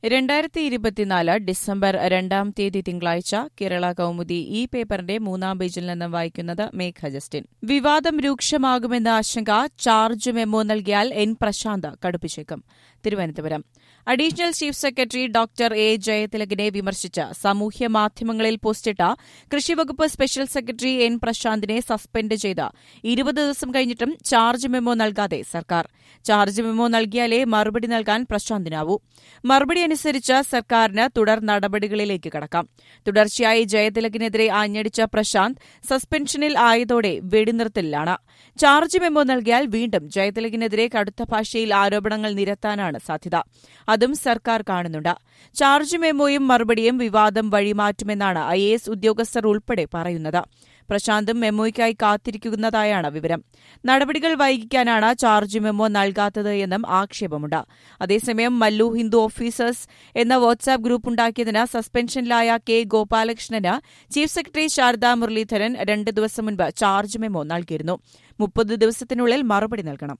രണ്ടായിരത്തി ഇരുപത്തിനാല് ഡിസംബർ രണ്ടാം തീയതി തിങ്കളാഴ്ച കേരള കൌമുദി ഈ പേപ്പറിന്റെ മൂന്നാം പേജിൽ നിന്ന് വായിക്കുന്നത് മേഘ ജസ്റ്റിൻ വിവാദം രൂക്ഷമാകുമെന്ന ആശങ്ക ചാർജ് മെമ്മോ നൽകിയാൽ എൻ പ്രശാന്ത് കടുപ്പിച്ചേക്കും Thiruvananthapuram additional chief secretary doctor A ജയതിലകിനെ വിമർശിച്ച് സാമൂഹ്യ മാധ്യമങ്ങളിൽ പോസ്റ്റിട്ട കൃഷിവകുപ്പ് സ്പെഷ്യൽ സെക്രട്ടറി എൻ പ്രശാന്തിനെ സസ്പെൻഡ് ചെയ്ത് ഇരുപത് ദിവസം കഴിഞ്ഞിട്ടും ചാർജ് മെമ്മോ നൽകാതെ സർക്കാർ ചാർജ് മെമ്മോ നൽകിയാലേ മറുപടി നൽകാൻ പ്രശാന്തിനാവൂ മറുപടി അനുസരിച്ച് സർക്കാരിന് തുടർ നടപടികളിലേക്ക് കടക്കാം തുടർച്ചയായി ജയതിലകിനെതിരെ ആഞ്ഞടിച്ച പ്രശാന്ത് സസ്പെൻഷനിൽ ആയതോടെ വെടിനിർത്തലിലാണ് ചാർജ് മെമ്മോ നൽകിയാൽ വീണ്ടും ജയതിലകിനെതിരെ കടുത്ത ഭാഷയിൽ ആരോപണങ്ങൾ നിരത്താനാണ് സാധ്യത അതും സർക്കാർ കാണുന്നുണ്ട് ചാർജ് മെമ്മോയും മറുപടിയും വിവാദം വഴിമാറ്റുമെന്നാണ് ഐ എ എസ് ഉദ്യോഗസ്ഥർ ഉൾപ്പെടെ പറയുന്നത് പ്രശാന്തും മെമ്മോയ്ക്കായി കാത്തിരിക്കുന്നതായാണ് വിവരം നടപടികൾ വൈകിക്കാനാണ് ചാർജ് മെമ്മോ നൽകാത്തത് എന്നും ആക്ഷേപമുണ്ട് അതേസമയം മല്ലു ഹിന്ദു ഓഫീസേഴ്സ് എന്ന വാട്സാപ്പ് ഗ്രൂപ്പ് ഉണ്ടാക്കിയതിന് സസ്പെൻഷനിലായ കെ ഗോപാലകൃഷ്ണന് ചീഫ് സെക്രട്ടറി ശാരദാ മുരളീധരൻ രണ്ട് ദിവസം മുൻപ് ചാർജ് മെമ്മോ നൽകിയിരുന്നു മുപ്പത് ദിവസത്തിനുള്ളിൽ മറുപടി നൽകണം